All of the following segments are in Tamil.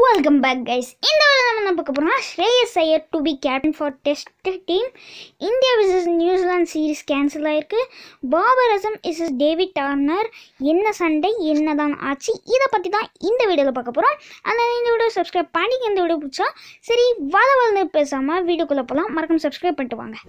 வெல்கம் பேக் கைஸ் இந்த வேலை நம்ம என்ன பார்க்க போகிறோம்னா Shreyas Iyer to be captain for test team India versus New Zealand series cancel ஆயிருக்கு Babar Azam is is David Warner என்ன சண்டை என்னதான் ஆச்சு இதை பற்றி தான் இந்த வீடியோவில் பார்க்க போகிறோம் அதனால் இந்த வீடியோ சப்ஸ்கிரைப் பண்ணி இந்த வீடியோ பிடிச்சா சரி வள வளர்ந்து பேசாமல் வீடியோக்குள்ளே போகலாம் மறக்காம சப்ஸ்கிரைப் பண்ணிட்டு வாங்க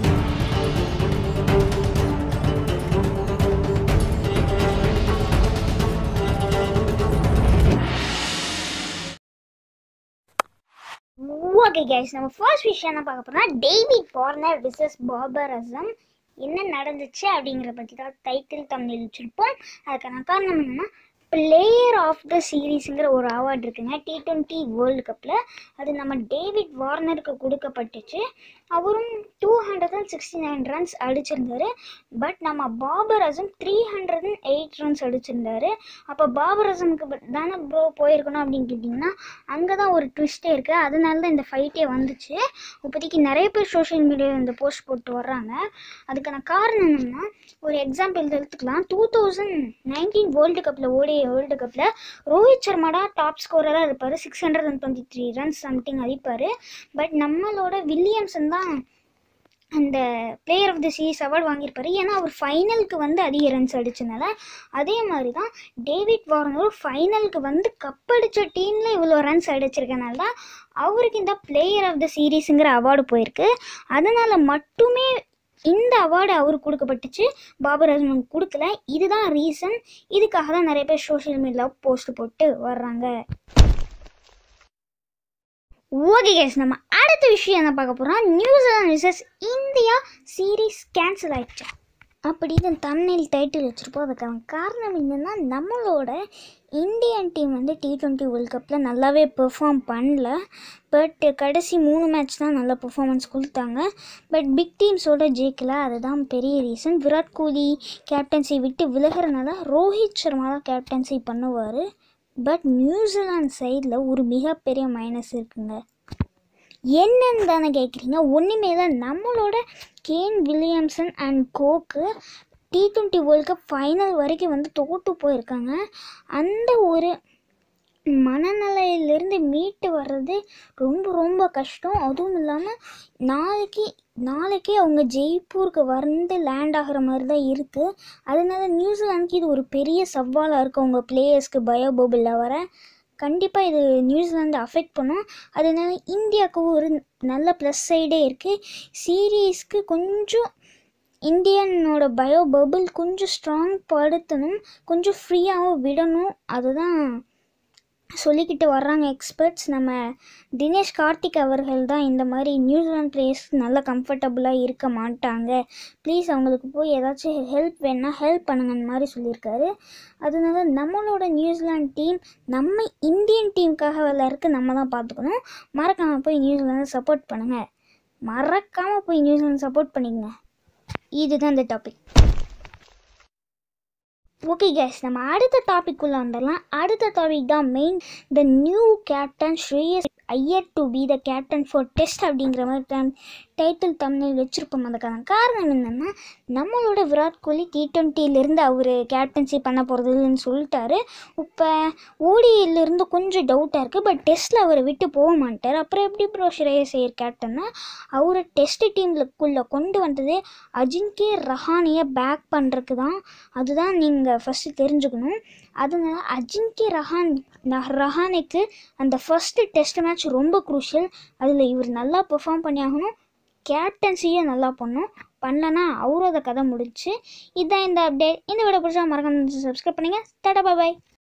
ஓகே கைஸ் நம்ம ஃபர்ஸ்ட் விஷயம் என்ன பார்க்க போறோம்னா David Warner versus Babar Azam என்ன நடந்துச்சு அப்படிங்கிற பற்றி தான் டைட்டில் தமிழ் வச்சுருப்போம் அதுக்கான காரணம் என்னன்னா பிளேயர் ஆஃப் த சீரீஸுங்கிற ஒரு அவார்டு இருக்குங்க டி டுவெண்ட்டி வேர்ல்டு கப்பில் அது நம்ம டேவிட் வார்னருக்கு கொடுக்கப்பட்டுச்சு அவரும் two hundred and sixty nine runs அடிச்சிருந்தாரு பட் நம்ம Babar Azam three hundred and eight runs அடிச்சிருந்தாரு அப்போ பாபர் அசமுக்கு தானே ப்ரோ போயிருக்கணும் அப்படின்னு கேட்டிங்கன்னா அங்கே தான் ஒரு ட்விஸ்டே இருக்குது அதனால தான் இந்த ஃபைட்டே வந்துச்சு இப்போதைக்கு நிறைய பேர் சோஷியல் மீடியாவில் இந்த போஸ்ட் போட்டு வர்றாங்க அதுக்கான காரணம் என்னென்னா ஒரு எக்ஸாம்பிள் எடுத்துக்கலாம் டூ தௌசண்ட் நைன்டீன் வேர்ல்டு கப்பில் ஓடிய வேர்ல்டு கப்பில் ரோஹித் சர்மா தான் டாப் ஸ்கோரராக இருப்பார் six hundred and twenty three runs something அடிப்பார் பட் நம்மளோட வில்லியம்சன் தான் அந்த player of the series award வாங்கியிருப்பாரு ஏன்னா அவர் ஃபைனலுக்கு வந்து அதிக ரன்ஸ் அடிச்சனால அதே மாதிரி தான் டேவிட் வார்னர் ஃபைனலுக்கு வந்து கப் அடித்த டீமில் இவ்வளோ ரன்ஸ் அடிச்சிருக்கனால தான் அவருக்கு இந்த பிளேயர் ஆஃப் த சீரீஸுங்கிற அவார்டு போயிருக்கு அதனால் மட்டுமே இந்த அவார்டு அவருக்கு கொடுக்கப்பட்டுச்சு பாபர் அசமனுக்கு கொடுக்கல இதுதான் ரீசன் இதுக்காக தான் நிறைய பேர் சோஷியல் மீடியாவில் போஸ்ட் போட்டு வர்றாங்க ஓகே கேஸ் நம்ம அடுத்த விஷயம் என்ன பார்க்க போகிறோம் New Zealand versus India series cancel ஆயிடுச்சு அப்படின்னு தமிழில் டைட்டில் வச்சுருப்போம் அதுக்கான காரணம் என்னென்னா நம்மளோட இந்தியன் டீம் வந்து டி ட்வெண்ட்டி வேர்ல்ட் கப்பில் நல்லாவே பெர்ஃபார்ம் பண்ணல பட் கடைசி மூணு மேட்ச் தான் நல்ல பெர்ஃபார்மன்ஸ் கொடுத்தாங்க பட் பிக் டீம்ஸோட ஜெயிக்கல அதுதான் பெரிய ரீசன் விராட் கோலி கேப்டன்சி விட்டு விலகிறனால ரோஹித் சர்மா தான் கேப்டன்சி பண்ணுவார் பட் நியூசிலாந்து சைடில் ஒரு மிகப்பெரிய மைனஸ் இருக்குங்க என்னன்னு தானே கேட்குறீங்க ஒன்றுமே தான் நம்மளோட கேன் வில்லியம்சன் அண்ட் கோக்கு T twenty world cup final வரைக்கும் வந்து தோற்று போயிருக்காங்க அந்த ஒரு மனநிலையிலிருந்து மீட்டு வர்றது ரொம்ப ரொம்ப கஷ்டம் அதுவும் இல்லாமல் நாளைக்கு நாளைக்கே அவங்க ஜெய்ப்பூருக்கு வந்து லேண்ட் ஆகிற மாதிரி தான் இருக்குது அதனால நியூசிலாந்துக்கு இது ஒரு பெரிய சவாலாக இருக்குது அவங்க பிளேயர்ஸ்க்கு பயோ பபுளில் வர கண்டிப்பாக இது நியூசிலாந்து அஃபெக்ட் பண்ணும் அதனால இந்தியாவுக்கு ஒரு நல்ல ப்ளஸ் சைடே இருக்குது சீரீஸ்க்கு கொஞ்சம் இந்தியனோட பயோ பபுள் கொஞ்சம் ஸ்ட்ராங் படுத்தணும் கொஞ்சம் ஃப்ரீயாகவும் விடணும் அதுதான் சொல்லிக்கிட்டு வர்றாங்க எக்ஸ்பர்ட்ஸ் நம்ம தினேஷ் கார்த்திக் அவர்கள் தான் இந்த மாதிரி நியூசிலாந்து பிளேயர்ஸ் நல்லா கம்ஃபர்டபுளாக இருக்க மாட்டாங்க ப்ளீஸ் அவங்களுக்கு போய் ஏதாச்சும் ஹெல்ப் வேணால் ஹெல்ப் பண்ணுங்கன்னு மாதிரி சொல்லியிருக்காரு அதனால நம்மளோட நியூசிலாந்து டீம் நம்ம இந்தியன் டீமுக்காக விளையாடுறதுக்கு நம்ம தான் பார்த்துக்கணும் மறக்காமல் போய் நியூசிலாந்து சப்போர்ட் பண்ணுங்கள் மறக்காமல் போய் நியூசிலாந்து சப்போர்ட் பண்ணிக்கங்க இதுதான் இந்த டாபிக் ஓகே கேஸ் நம்ம அடுத்த டாபிக் உள்ள வந்துடலாம் அடுத்த டாபிக் தான் main the new captain Shreyas Iyer to be the captain for test அப்படிங்கிற மாதிரி டைட்டில் தமிழில் வச்சுருப்போம் அதுக்கான காரணம் என்னென்னா நம்மளோட விராட் கோலி டி ட்வெண்ட்டிலேருந்து அவர் கேப்டன்சி பண்ண போகிறதுன்னு சொல்லிட்டாரு இப்போ ஓடியிலேருந்து கொஞ்சம் டவுட்டாக இருக்குது பட் டெஸ்ட்டில் அவரை விட்டு போக மாட்டார் அப்புறம் எப்படி ப்ரோ ஸ்ரேயஸ் ஐயர் கேப்டன்னா அவரை டெஸ்ட் டீம்லக்குள்ளே கொண்டு வந்ததே அஜிங்கே ரஹானியை பேக் பண்ணுறதுக்கு தான் அதுதான் நீங்கள் ஃபஸ்ட்டு தெரிஞ்சுக்கணும் அதனால அஜிங்கே ரஹான் ரஹானுக்கு அந்த ஃபஸ்ட்டு டெஸ்ட் மேட்ச் ரொம்ப குரூஷியல் அதில் இவர் நல்லா பெர்ஃபார்ம் பண்ணி ஆகணும் கேப்டன்சியும் நல்லா பண்ணும் பண்ணலன்னா அவரோட கதை முடிச்சு இதுதான் இந்த அப்டேட் இந்த வீடியோ பிடிச்சா மறக்காம சப்ஸ்கிரைப் பண்ணுங்கள் டாடா பாய்